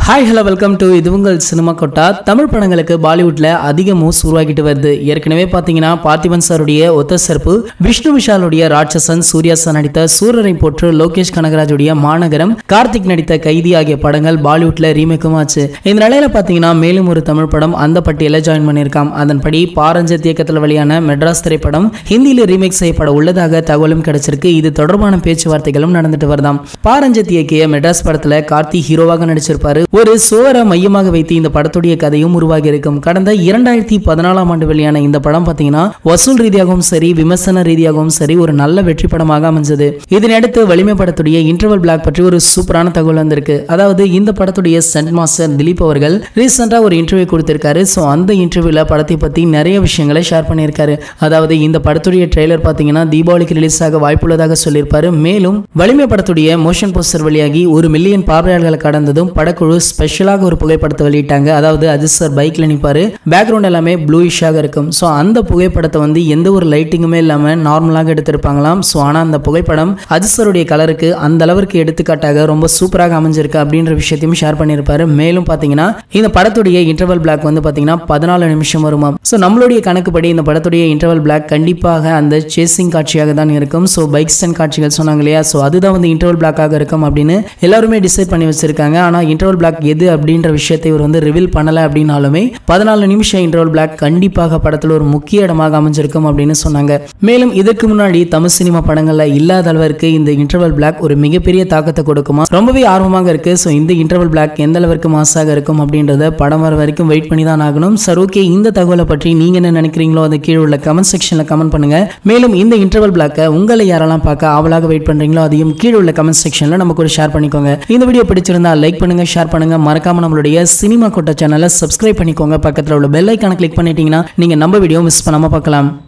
hi hello welcome to இது உங்கள் cinema கொட்டா தமிழ் படங்களுக்கு பாலிவுட்ல அதிக மூவ்ஸ் உருவாக்கிட்டு வருது ஏற்கனவே பார்த்தீங்கன்னா பார்த்திபன் சாருடைய ஒத்த செருப்பு விஷ்ணு விஷாலுடைய ராட்சசன் சூர்யா சார் நடித்த சூரரை போற்று லோகேஷ் கனகராஜுடைய மாநகரம் கார்த்திக் நடித்த கைதி ஆகிய படங்கள் பாலிவுட்ல ரீமேக்கும் ஆச்சு இந்த நிலையில பார்த்தீங்கன்னா மேலும் ஒரு தமிழ் படம் அந்த பட்டியல ஜாயின் பண்ணியிருக்காம் அதன்படி பாரஞ்சத் இயக்கத்தில் வெளியான மெட்ராஸ் திரைப்படம் ஹிந்தியில ரீமேக் செய்யப்பட உள்ளதாக தகவலும் கிடைச்சிருக்கு இது தொடர்பான பேச்சுவார்த்தைகளும் நடந்துட்டு வருதாம் பாரஞ்சத் இயக்கிய மெட்ராஸ் படத்துல கார்த்தி ஹீரோவாக நடிச்சிருப்பாரு ஒரு சுவரை மையமாக வைத்து இந்த படத்துடைய கதையும் உருவாகி இருக்கும் கடந்த இரண்டாயிரத்தி பதினாலாம் ஆண்டு வெளியான இந்த படம் பார்த்தீங்கன்னா வசூல் ரீதியாகவும் சரி விமர்சன ரீதியாகவும் சரி ஒரு நல்ல வெற்றி படமாக அமைஞ்சது இதனையடுத்து வலிமை படத்துடைய இன்டர்வல் பிளாக் பற்றி ஒரு சூப்பரான தகவல் வந்திருக்கு அதாவது இந்த படத்துடைய சென்ட் மாஸ்டர் திலீப் அவர்கள் ரீசெண்டாக ஒரு இன்டர்வியூ கொடுத்திருக்காரு ஸோ அந்த இன்டர்வியூல படத்தை பற்றி நிறைய விஷயங்களை ஷேர் பண்ணியிருக்காரு அதாவது இந்த படத்துடைய ட்ரெய்லர் பார்த்தீங்கன்னா தீபாவளிக்கு ரிலீஸ் ஆக வாய்ப்புள்ளதாக சொல்லியிருப்பாரு மேலும் வலிமை படத்துடைய மோஷன் போஸ்டர் வெளியாகி ஒரு மில்லியன் பார்வையாளர்களை கடந்ததும் படக்குழு ஸ்பெஷலாக ஒரு புகைப்படத்தை வெளியிட்டாங்க அதாவது அஜித் சார் பைக்ல நிற்பாரு பேக்ரவுண்ட் எல்லாமே ப்ளூயிஷாக இருக்கும் ஸோ அந்த புகைப்படத்தை வந்து எந்த ஒரு லைட்டிங்குமே இல்லாமல் நார்மலாக எடுத்திருப்பாங்களாம் ஸோ ஆனால் அந்த புகைப்படம் அஜித் சாருடைய கலருக்கு அந்த அளவிற்கு எடுத்துக்காட்டாக ரொம்ப சூப்பராக அமைஞ்சிருக்கு அப்படின்ற விஷயத்தையும் ஷேர் பண்ணியிருப்பாரு மேலும் பார்த்தீங்கன்னா இந்த படத்துடைய இன்டர்வல் பிளாக் வந்து பார்த்தீங்கன்னா பதினாலு நிமிஷம் வருமாம் ஸோ நம்மளுடைய கணக்குப்படி இந்த படத்துடைய இன்டர்வல் பிளாக் கண்டிப்பாக அந்த சேசிங் காட்சியாக தான் இருக்கும் ஸோ பைக் ஸ்டன் காட்சிகள் சொன்னாங்க இல்லையா ஸோ அதுதான் வந்து இன்டர்வல் பிளாக்காக இருக்கும் அப்படின்னு எல்லாருமே டிசைட் பண்ணி வச்சிருக்காங்க ஆனால் இன்டர்வல் பிளாக் எது அப்படின்ற விஷயத்தை இவர் வந்து ரிவீல் பண்ணலை அப்படின்னாலுமே பதினாலு நிமிஷம் இன்டர்வல் பிளாக் கண்டிப்பாக படத்தில் ஒரு முக்கிய இடமாக அமைஞ்சிருக்கும் அப்படின்னு சொன்னாங்க மேலும் இதற்கு முன்னாடி தமிழ் சினிமா படங்கள்ல இல்லாத அளவிற்கு இந்த இன்டர்வல் பிளாக் ஒரு மிகப்பெரிய தாக்கத்தை கொடுக்குமா ரொம்பவே ஆர்வமாக இருக்கு ஸோ இந்த இன்டர்வல் பிளாக் எந்த அளவிற்கு மாசாக இருக்கும் அப்படின்றத படம் வர வரைக்கும் வெயிட் பண்ணி தான் ஆகணும் சார் ஓகே இந்த தகவலை பற்றி நீங்க என்ன நினைக்கிறீங்களோ அது கீழே உள்ள கமெண்ட் செக்ஷன்ல கமெண்ட் பண்ணுங்க மேலும் இந்த இன்டர்வல் பிளாக்கை உங்களை யாரெல்லாம் பார்க்க ஆவலாக வெயிட் பண்றீங்களோ அதையும் கீழே உள்ள கமெண்ட் செக்ஷன்ல நம்ம கூட ஷேர் பண்ணிக்கோங்க இந்த வீடியோ பிடிச்சிருந்தா லைக் பண்ணுங்க ஷேர் பண்ணுங்க மறக்காம நம்மளுடைய சினிமா கொட்ட சேனலை சப்ஸ்கிரைப் பண்ணிக்கோங்க பக்கத்தில் உள்ள பெல் ஐக்கான கிளிக் பண்ணிட்டீங்கன்னா நீங்க நம்ம வீடியோ மிஸ் பண்ணாம பார்க்கலாம்